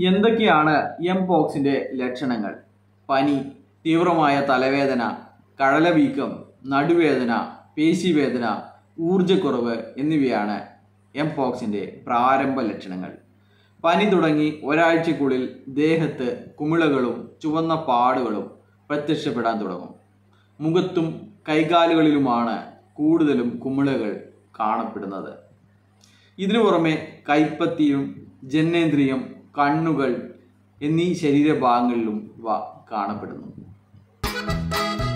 എന്തൊക്കെയാണ് എം പോക്സിന്റെ ലക്ഷണങ്ങൾ പനി തീവ്രമായ തലവേദന കഴലവീക്കം നടുവേദന പേശിവേദന ഊർജ്ജക്കുറവ് എന്നിവയാണ് എം പോക്സിന്റെ പ്രാരംഭ ലക്ഷണങ്ങൾ പനി തുടങ്ങി ഒരാഴ്ചക്കുള്ളിൽ ദേഹത്ത് കുമിളകളും ചുവന്ന പാടുകളും പ്രത്യക്ഷപ്പെടാൻ തുടങ്ങും മുഖത്തും കൈകാലുകളിലുമാണ് കൂടുതലും കുമിളകൾ കാണപ്പെടുന്നത് ഇതിനു പുറമെ കൈപ്പത്തിയും ജനനേന്ദ്രിയം കണ്ണുകൾ എന്നീ ശരീരഭാഗങ്ങളിലും ഇവ കാണപ്പെടുന്നു